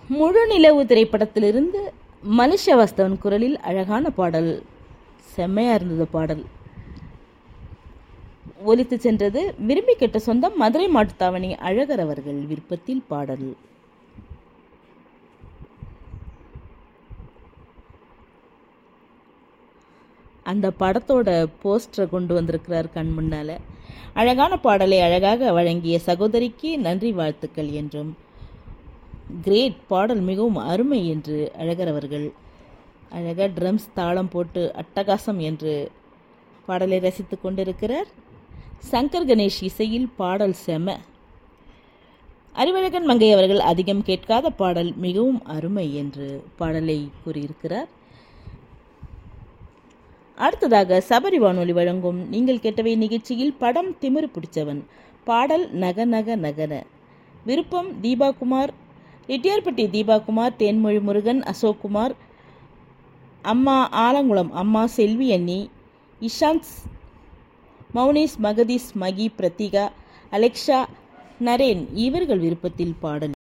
முழு நிலவு திரைப்படத்திலிருந்து மனுஷ வாஸ்தவன் குரலில் அழகான பாடல் செம்மையாக இருந்தது பாடல் ஒலித்து சென்றது விரும்பி கேட்ட சொந்தம் மதுரை மாட்டுத்தாவணி அழகர் அவர்கள் விருப்பத்தில் பாடல் அந்த படத்தோட போஸ்டரை கொண்டு வந்திருக்கிறார் கண் முன்னால அழகான பாடலை அழகாக வழங்கிய சகோதரிக்கு நன்றி வாழ்த்துக்கள் என்றும் கிரேட் பாடல் மிகவும் அருமை என்று அழகர் அவர்கள் அழகாக ட்ரம்ஸ் தாளம் போட்டு அட்டகாசம் என்று பாடலை ரசித்து கொண்டிருக்கிறார் சங்கர் கணேஷ் இசையில் பாடல் செம அறிவழகன் மங்கை அவர்கள் அதிகம் கேட்காத பாடல் மிகவும் அருமை என்று பாடலை கூறியிருக்கிறார் அடுத்ததாக சபரி வானொலி வழங்கும் நீங்கள் கேட்டவை நிகழ்ச்சியில் படம் திமிரு பிடிச்சவன் பாடல் நக நக நகன விருப்பம் தீபாகுமார் ரெட்டியார்பட்டி தீபாகுமார் தேன்மொழி முருகன் அசோக்குமார் அம்மா ஆலங்குளம் அம்மா செல்வி அண்ணி இஷாந்த் மௌனேஷ் மகதீஷ் மகி பிரத்திகா அலெக்ஷா நரேன் இவர்கள் விருப்பத்தில் பாடல்